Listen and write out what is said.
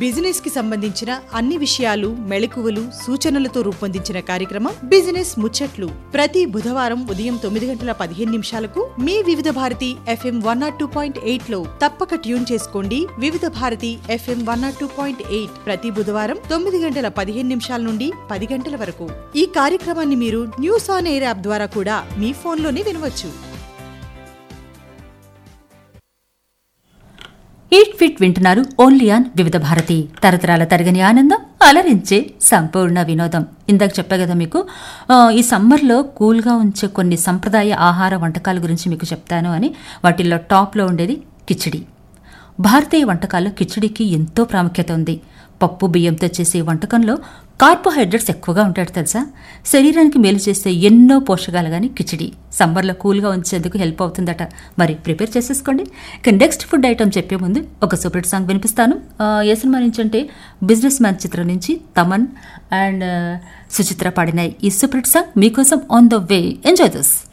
business కి సంబంధించిన అన్ని విషయాలు మెళకువలు సూచనలతో రూపొందించిన కార్యక్రమం బిజినెస్ ముచ్చట్లు ప్రతి బుధవారం ఉదయం తొమ్మిది గంటల పదిహేను నిమిషాలకు మీ Vividh Bharati FM one nought two point eight లో తప్పక ట్యూన్ చేసుకోండి Vividh Bharati FM one nought two point eight ప్రతి బుధవారం తొమ్మిది గంటల పదిహేను నిమిషాల నుండి పది గంటల వరకు ఈ కార్యక్రమాన్ని మీరు న్యూస్ ఆన్ ఎయిర్ యాప్ ద్వారా కూడా మీ ఫోన్లోనే వినవచ్చు ఈట్ ఫిట్ వింటున్నారు ఓన్లీ ఆన్ వివిధ భారతి తరతరాల తరగని ఆనందం అలరించే సంపూర్ణ వినోదం ఇందాక చెప్పా కదా మీకు ఆ, ఈ సమ్మర్లో కూల్గా ఉంచే కొన్ని సంప్రదాయ ఆహార వంటకాల గురించి మీకు చెప్తాను అని వాటిల్లో టాప్లో ఉండేది కిచిడి భారతీయ వంటకాల్లో కిచిడికి ఎంతో ప్రాముఖ్యత ఉంది పప్పు బియ్యంతో చేసే ఈ వంటకంలో కార్బోహైడ్రేట్స్ ఎక్కువగా ఉంటాడు తెలుసా శరీరానికి మేలు చేసే ఎన్నో పోషకాలు కానీ కిచిడి సమ్మర్లో కూల్గా ఉంచేందుకు హెల్ప్ అవుతుందట మరి ప్రిపేర్ చేసేసుకోండి ఇక నెక్స్ట్ ఫుడ్ ఐటమ్ చెప్పే ముందు ఒక సూపర్ సాంగ్ వినిపిస్తాను ఆ, ఏ సినిమా నుంచి అంటే బిజినెస్ మ్యాన్ చిత్రం నుంచి తమన్ అండ్ సుచిత్ర పాడిన ఈ సూపర్ సాంగ్ మీకోసం on the way enjoy this